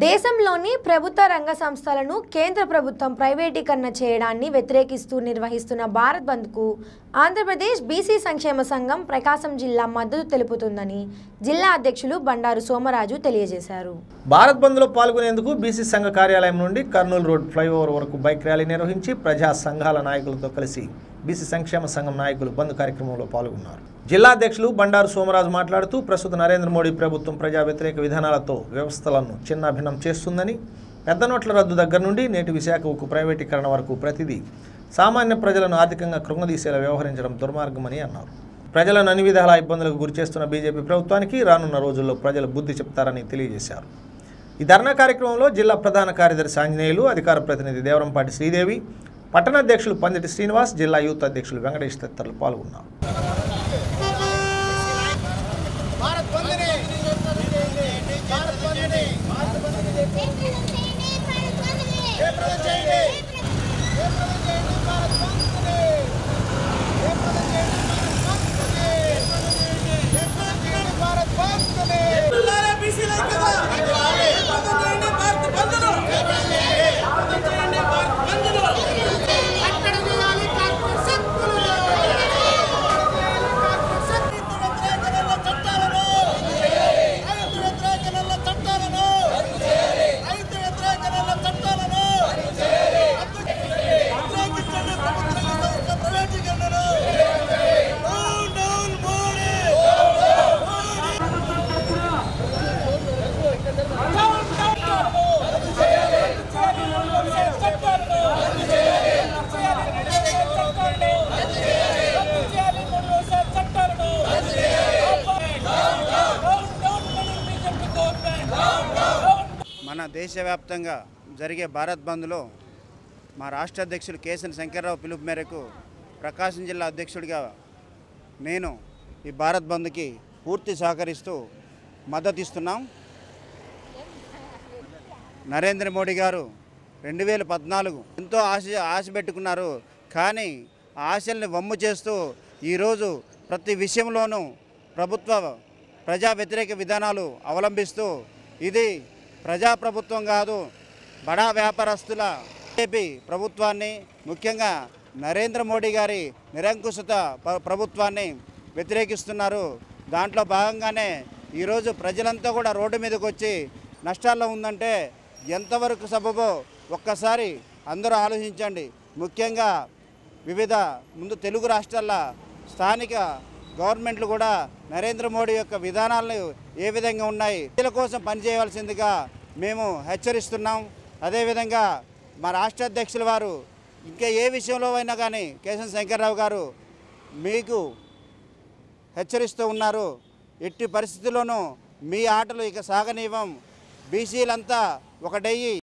దేశంలోని ప్రభుత్వ రంగ సంస్థలను కేంద్ర ప్రభుత్వం ప్రైవేటీకరణ చేయడాన్ని వ్యతిరేకిస్తూ నిర్వహిస్తున్న భారత్ బంద్కు ఆంధ్రప్రదేశ్ బీసీ సంక్షేమ సంఘం ప్రకాశం జిల్లా మద్దతు తెలుపుతుందని జిల్లా అధ్యక్షులు బండారు సోమరాజు తెలియజేశారు భారత్ బంద్లో పాల్గొనేందుకు బీసీ సంఘ కార్యాలయం నుండి కర్నూలు రోడ్ ఫ్లైఓవర్ వరకు బైక్ ర్యాలీ నిర్వహించి ప్రజా సంఘాల నాయకులతో కలిసి బీసీ సంక్షేమ సంఘం నాయకులు బంద్ కార్యక్రమంలో పాల్గొన్నారు జిల్లా అధ్యక్షులు బండారు సోమరాజు మాట్లాడుతూ ప్రస్తుత నరేంద్ర మోడీ ప్రభుత్వం ప్రజా వ్యతిరేక విధానాలతో వ్యవస్థలను చిన్నాభిన్నం చేస్తుందని పెద్ద నోట్ల రద్దు దగ్గర నుండి నేటి విశాఖ ఉక్కు ప్రైవేటీకరణ వరకు ప్రతిదీ సామాన్య ప్రజలను ఆర్థికంగా కృంగదీసేలా వ్యవహరించడం దుర్మార్గమని అన్నారు ప్రజలను అన్ని విధాల ఇబ్బందులకు గురిచేస్తున్న బీజేపీ ప్రభుత్వానికి రానున్న రోజుల్లో ప్రజలు బుద్ధి చెప్తారని తెలియజేశారు ఈ ధర్నా కార్యక్రమంలో జిల్లా ప్రధాన కార్యదర్శి ఆంజనేయులు అధికార ప్రతినిధి దేవరంపాటి శ్రీదేవి పట్టణ అధ్యక్షులు పందిటి శ్రీనివాస్ జిల్లా యూత్ అధ్యక్షులు వెంకటేష్ తదితరులు పాల్గొన్నారు భారత్ బంద్ని భారత్ బంద్ని జయప్రదం చేయండి జయప్రదం చేయండి భారత్ బంద్ని జయప్రదం చేయండి జయప్రదం చేయండి భారత్ బంద్ని పిల్లారే బీసీల ఐక్యత జయప్రదం చేయండి భారత్ బంద్ను జయప్రదం చేయండి భారత్ బంద్ను అక్కడ చేయాలి కార్పొరేట్ శక్తులు రైతు వ్యతిరేక నల్ల చట్టాలను రైతు వ్యతిరేక నల్ల చట్టాలను రైతు వ్యతిరేక నల్ల చట్టాలను వ్యతిరేకించండి ప్రభుత్వ రంగ సంస్థ ప్రైవేటీకరణను డౌన్ డౌన్ మోడీ మన దేశవ్యాప్తంగా జరిగే భారత్ బంద్లో మా రాష్ట్ర అధ్యక్షులు కేసీఎన్ శంకర్రావు పిలుపు మేరకు ప్రకాశం జిల్లా అధ్యక్షుడిగా నేను ఈ భారత్ బంద్కి పూర్తి సహకరిస్తూ మద్దతు ఇస్తున్నాం నరేంద్ర మోడీ గారు రెండు వేల పద్నాలుగు ఎంతో ఆశ ఆశ పెట్టుకున్నారు కానీ ఆ ఆశల్ని వమ్ము చేస్తూ ఈరోజు ప్రతి విషయంలోనూ ప్రభుత్వ ప్రజా వ్యతిరేక విధానాలు అవలంబిస్తూ ఇది ప్రజాప్రభుత్వం కాదు బడా వ్యాపారస్తుల బీజేపీ ప్రభుత్వాన్ని ముఖ్యంగా నరేంద్ర మోడీ గారి నిరంకుశత ప్ర- ప్రభుత్వాన్ని వ్యతిరేకిస్తున్నారు దాంట్లో భాగంగానే ఈరోజు ప్రజలంతా కూడా రోడ్డు మీదకి వచ్చి నష్టాల్లో ఉందంటే ఎంతవరకు సబబో ఒక్కసారి అందరూ ఆలోచించండి ముఖ్యంగా వివిధ ముందు తెలుగు రాష్ట్రాల స్థానిక గవర్నమెంట్లు కూడా నరేంద్ర మోడీ యొక్క విధానాలను ఏ విధంగా ఉన్నాయి ప్రజల కోసం పనిచేయవలసిందిగా మేము హెచ్చరిస్తున్నాం అదేవిధంగా మా రాష్ట్ర అధ్యక్షుల వారు ఇంకా ఏ విషయంలో అయినా కానీ కేశవ శంకర్రావు గారు మీకు హెచ్చరిస్తూ ఉన్నారు ఎట్టి పరిస్థితుల్లోనూ మీ ఆటలు ఇక సాగనీవం బీసీలంతా ఒకటయ్యి